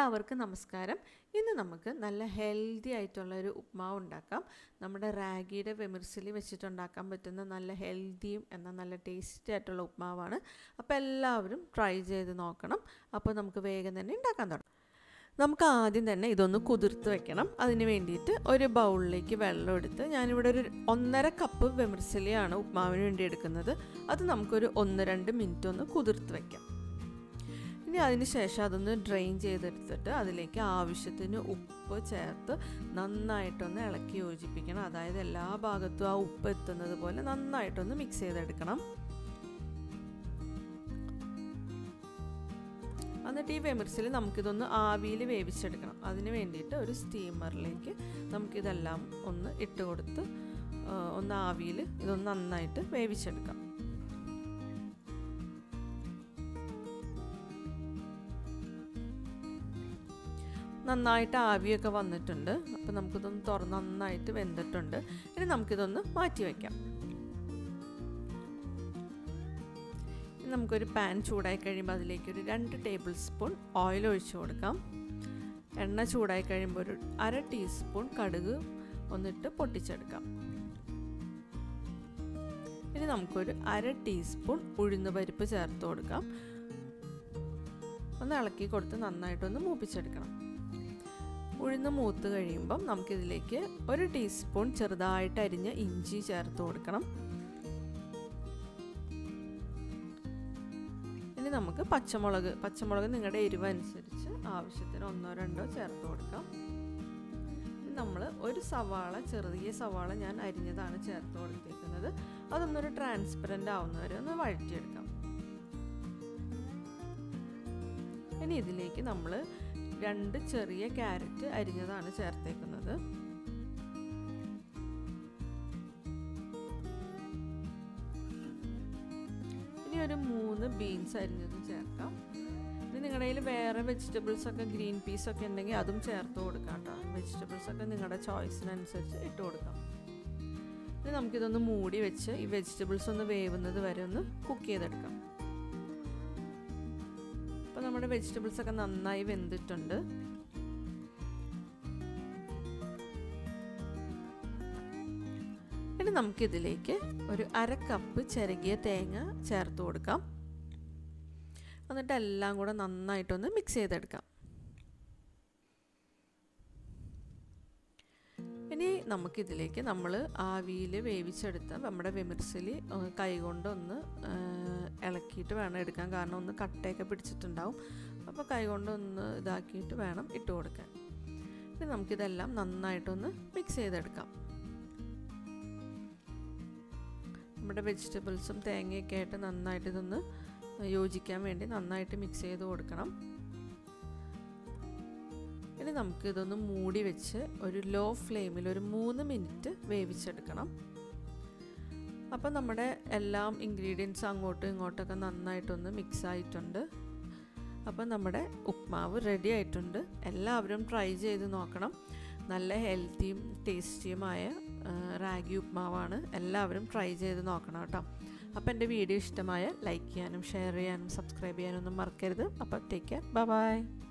എല്ലാവർക്കും നമസ്കാരം ഇന്ന് നമുക്ക് നല്ല ഹെൽത്തി ആയിട്ടുള്ള ഒരു ഉപ്മാവ് ഉണ്ടാക്കാം നമ്മുടെ റാഗിയുടെ വെമിർസിലി വെച്ചിട്ടുണ്ടാക്കാൻ പറ്റുന്ന നല്ല ഹെൽത്തിയും എന്നാൽ നല്ല ടേസ്റ്റി ആയിട്ടുള്ള ഉപ്മാവാണ് അപ്പോൾ എല്ലാവരും ട്രൈ ചെയ്ത് നോക്കണം അപ്പോൾ നമുക്ക് വേഗം തന്നെ ഉണ്ടാക്കാൻ തുടങ്ങാം നമുക്ക് ആദ്യം തന്നെ ഇതൊന്ന് കുതിർത്ത് വെക്കണം അതിന് വേണ്ടിയിട്ട് ഒരു ബൗളിലേക്ക് വെള്ളം എടുത്ത് ഞാനിവിടെ ഒരു ഒന്നര കപ്പ് വെമിർസിലിയാണ് ഉപ്മാവിന് വേണ്ടി എടുക്കുന്നത് അത് നമുക്കൊരു ഒന്ന് രണ്ട് മിനിറ്റ് ഒന്ന് കുതിർത്ത് വെക്കാം ഇനി അതിന് ശേഷം അതൊന്ന് ഡ്രെയിൻ ചെയ്തെടുത്തിട്ട് അതിലേക്ക് ആവശ്യത്തിന് ഉപ്പ് ചേർത്ത് നന്നായിട്ടൊന്ന് ഇളക്കി യോജിപ്പിക്കണം അതായത് എല്ലാ ഭാഗത്തും ആ ഉപ്പ് എത്തുന്നത് പോലെ നന്നായിട്ടൊന്ന് മിക്സ് ചെയ്തെടുക്കണം എന്നിട്ട് ഈ വെമിർസിൽ നമുക്കിതൊന്ന് ആവിയിൽ വേവിച്ചെടുക്കണം അതിന് വേണ്ടിയിട്ട് ഒരു സ്റ്റീമറിലേക്ക് നമുക്കിതെല്ലാം ഒന്ന് ഇട്ട് കൊടുത്ത് ഒന്ന് ആവിയിൽ ഇതൊന്ന് നന്നായിട്ട് വേവിച്ചെടുക്കാം നന്നായിട്ട് ആവിയൊക്കെ വന്നിട്ടുണ്ട് അപ്പോൾ നമുക്കിതൊന്ന് തുറന്ന് നന്നായിട്ട് വെന്തിട്ടുണ്ട് ഇനി നമുക്കിതൊന്ന് മാറ്റി വയ്ക്കാം ഇനി നമുക്കൊരു പാൻ ചൂടായി കഴിയുമ്പോൾ അതിലേക്ക് ഒരു രണ്ട് ടേബിൾ സ്പൂൺ ഓയിൽ ഒഴിച്ചു കൊടുക്കാം എണ്ണ ചൂടായി കഴിയുമ്പോൾ ഒരു അര ടീസ്പൂൺ കടുക് ഒന്നിട്ട് പൊട്ടിച്ചെടുക്കാം ഇനി നമുക്കൊരു അര ടീസ്പൂൺ ഉഴുന്ന് പരിപ്പ് ചേർത്ത് കൊടുക്കാം ഒന്ന് ഇളക്കി കൊടുത്ത് നന്നായിട്ടൊന്ന് മൂപ്പിച്ചെടുക്കണം ഉഴുന്ന് മൂത്ത് കഴിയുമ്പം നമുക്കിതിലേക്ക് ഒരു ടീസ്പൂൺ ചെറുതായിട്ട് അരിഞ്ഞ ഇഞ്ചി ചേർത്ത് കൊടുക്കണം ഇനി നമുക്ക് പച്ചമുളക് പച്ചമുളക് നിങ്ങളുടെ എരിവ് അനുസരിച്ച് ആവശ്യത്തിന് ഒന്നോ രണ്ടോ ചേർത്ത് കൊടുക്കാം നമ്മൾ ഒരു സവാള ചെറിയ സവാള ഞാൻ അരിഞ്ഞതാണ് ചേർത്ത് കൊടുത്തേക്കുന്നത് അതൊന്നൊരു ട്രാൻസ്പെറൻ്റ് ആവുന്നവരെ ഒന്ന് വഴറ്റിയെടുക്കാം ഇനി ഇതിലേക്ക് നമ്മൾ രണ്ട് ചെറിയ ക്യാരറ്റ് അരിഞ്ഞതാണ് ചേർത്തേക്കുന്നത് ഇനി ഒരു മൂന്ന് ബീൻസ് അരിഞ്ഞതും ചേർക്കാം ഇനി നിങ്ങളുടെ കയ്യിൽ വേറെ വെജിറ്റബിൾസ് ഒക്കെ ഗ്രീൻ പീസ് ഒക്കെ ഉണ്ടെങ്കിൽ അതും ചേർത്ത് കൊടുക്കാം കേട്ടോ വെജിറ്റബിൾസ് ഒക്കെ നിങ്ങളുടെ ചോയ്സിനനുസരിച്ച് ഇട്ട് കൊടുക്കാം ഇനി നമുക്കിതൊന്ന് മൂടി വെച്ച് ഈ വെജിറ്റബിൾസ് ഒന്ന് വേവുന്നത് വരെ ഒന്ന് കുക്ക് ചെയ്തെടുക്കാം അപ്പോൾ നമ്മുടെ വെജിറ്റബിൾസ് ഒക്കെ നന്നായി വെന്തിട്ടുണ്ട് ഇനി നമുക്കിതിലേക്ക് ഒരു അര കപ്പ് ചിരകിയ തേങ്ങ ചേർത്ത് കൊടുക്കാം എന്നിട്ട് എല്ലാം കൂടെ നന്നായിട്ടൊന്ന് മിക്സ് ചെയ്തെടുക്കാം ഇനി നമുക്കിതിലേക്ക് നമ്മൾ ആവിയിൽ വേവിച്ചെടുത്ത നമ്മുടെ വെമിർസിലി കൈകൊണ്ട് ഒന്ന് ഇളക്കിയിട്ട് വേണം എടുക്കാൻ കാരണം ഒന്ന് കട്ടയൊക്കെ പിടിച്ചിട്ടുണ്ടാവും അപ്പോൾ കൈകൊണ്ട് ഒന്ന് ഇതാക്കിയിട്ട് വേണം ഇട്ട് കൊടുക്കാൻ ഇനി നമുക്കിതെല്ലാം നന്നായിട്ടൊന്ന് മിക്സ് ചെയ്തെടുക്കാം നമ്മുടെ വെജിറ്റബിൾസും തേങ്ങയൊക്കെ ആയിട്ട് നന്നായിട്ട് ഇതൊന്ന് യോജിക്കാൻ വേണ്ടി നന്നായിട്ട് മിക്സ് ചെയ്ത് കൊടുക്കണം ഇനി നമുക്ക് ഇതൊന്ന് മൂടി വെച്ച് ഒരു ലോ ഫ്ലെയിമിൽ ഒരു മൂന്ന് മിനിറ്റ് വേവിച്ചെടുക്കണം അപ്പോൾ നമ്മുടെ എല്ലാം ഇൻഗ്രീഡിയൻസ് അങ്ങോട്ടും ഇങ്ങോട്ടൊക്കെ നന്നായിട്ടൊന്ന് മിക്സ് ആയിട്ടുണ്ട് അപ്പോൾ നമ്മുടെ ഉപ്മാവ് റെഡി ആയിട്ടുണ്ട് എല്ലാവരും ട്രൈ ചെയ്ത് നോക്കണം നല്ല ഹെൽത്തിയും ടേസ്റ്റിയുമായ റാഗി ഉപ്മാവാണ് എല്ലാവരും ട്രൈ ചെയ്ത് നോക്കണം കേട്ടോ അപ്പോൾ എൻ്റെ വീഡിയോ ഇഷ്ടമായ ലൈക്ക് ചെയ്യാനും ഷെയർ ചെയ്യാനും സബ്സ്ക്രൈബ് ചെയ്യാനൊന്നും മറക്കരുത് അപ്പോൾ ടേക്ക് കെയർ ബൈ